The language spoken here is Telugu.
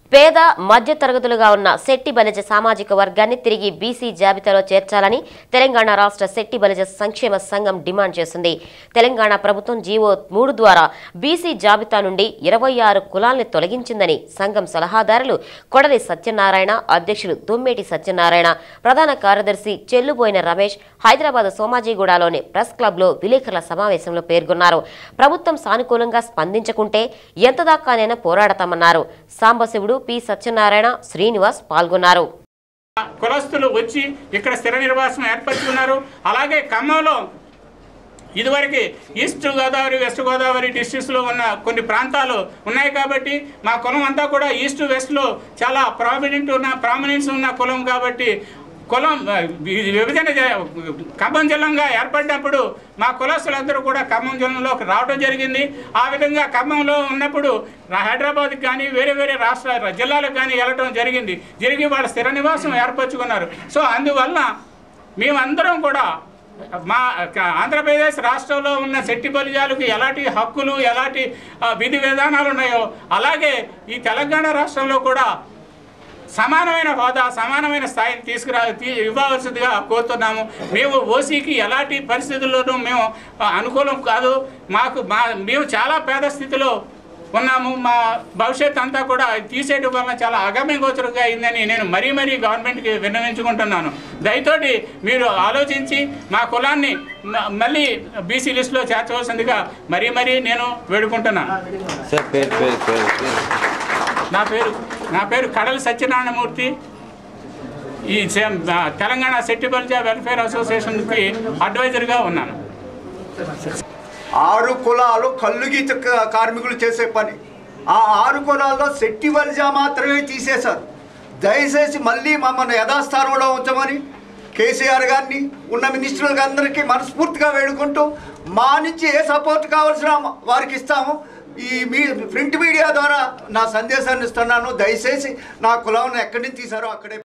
పేద మధ్య తరగతులుగా ఉన్న శెట్టి బలిజ సామాజిక వర్గాన్ని తిరిగి బీసీ జాబితాలో చేర్చాలని తెలంగాణ రాష్ట్ర శెట్టి బలిజ సంక్షేమ సంఘం డిమాండ్ చేసింది తెలంగాణ ప్రభుత్వం జీవో మూడు ద్వారా బీసీ జాబితా నుండి ఇరవై ఆరు కులాల్ని తొలగించిందని సంఘం సలహాదారులు కొడలి సత్యనారాయణ అధ్యక్షులు దుమ్మేటి సత్యనారాయణ ప్రధాన కార్యదర్శి చెల్లుబోయిన రమేష్ హైదరాబాద్ సోమాజిగూడలోని ప్రెస్ క్లబ్లో విలేకరుల సమావేశంలో పేర్కొన్నారు ప్రభుత్వం సానుకూలంగా స్పందించకుంటే ఎంత దాకానైనా పోరాడతామన్నారు సాంబశివుడు పి సత్యనారాయణ శ్రీనివాస్ పాల్గొన్నారు కులస్తులు వచ్చి ఇక్కడ స్థిర నివాసం ఏర్పరచుకున్నారు అలాగే ఖమ్మంలో ఇదివరకు ఈస్ట్ గోదావరి వెస్ట్ గోదావరి డిస్ట్రిక్ట్స్లో ఉన్న కొన్ని ప్రాంతాలు ఉన్నాయి కాబట్టి మా కులం అంతా కూడా ఈస్ట్ వెస్ట్లో చాలా ప్రామినెంట్ ఉన్న ప్రామినెన్స్ ఉన్న కులం కాబట్టి కులం ఆ, వి- విభజన జ- ఖమ్మం జిల్లాగా ఏర్పడినప్పుడు మా కులస్తులందరూ కూడా ఖమ్మం జిల్లాలోకి రావడం జరిగింది ఆ విధంగా ఖమ్మంలో ఉన్నప్పుడు రా- హైదరాబాద్కి కానీ వేరే వేరే రాష్ట్ర జిల్లాలకు కానీ వెళ్ళడం జరిగింది జరిగి వాళ్ళ స్థిర నివాసం ఏర్పరచుకున్నారు సో అందువల్ల మేమందరం కూడా మా క- ఆంధ్రప్రదేశ్ రాష్ట్రంలో ఉన్న శెట్టి బలిజాలకు ఎలాంటి హక్కులు ఎలాంటి ఆ, విధి విధానాలు ఉన్నాయో అలాగే ఈ తెలంగాణ రాష్ట్రంలో కూడా సమానమైన హోదా సమానమైన స్థాయిని తీసుకురా తీ- ఇవ్వాల్సిందిగా కోరుతున్నాము మేము ఓసీకి ఎలాంటి పరిస్థితుల్లోనూ మేము ఆ, అనుకూలం కాదు మాకు మా మేము చాలా పేద స్థితిలో ఉన్నాము మా భవిష్యత్ అంతా కూడా తీసేయడం వలన చాలా అగమ్యగోచరంగా అయిందని నేను మరీ మరీ గవర్నమెంట్కి విన్నవించుకుంటున్నాను దయతోటి మీరు ఆలోచించి మా కులాన్ని మ- మళ్ళీ బీసీ లిస్టులో చేర్చవలసిందిగా మరీ మరీ నేను వేడుకుంటున్నాను సార్ పేరు పేరు పేరు పేరు నా పేరు నా పేరు కడల సత్యనారాయణమూర్తి ఈ సే- ఆ, తెలంగాణ శెట్టి బలిజా వెల్ఫేర్ అసోసియేషన్కి అడ్వైజర్గా ఉన్నాను ఆరు కులాలు కల్లుగీత క- కార్మికులు చేసే పని ఆ ఆరు కులాల్లో శెట్టి వలిజా మాత్రమే తీసేశారు దయచేసి మళ్ళీ మమ్మల్ని యథాస్థానంలో ఉంచమని కేసీఆర్ గారిని ఉన్న మినిస్టర్లు అందరికీ మనస్ఫూర్తిగా వేడుకుంటూ మా నుంచి ఏ సపోర్ట్ కావాల్సిన వారికి ఇస్తాము ఈ మీ ప్రింట్ మీడియా ద్వారా నా సందేశాన్ని ఇస్తున్నాను దయచేసి నా కులం ఎక్కడి నుంచి తీశారో అక్కడే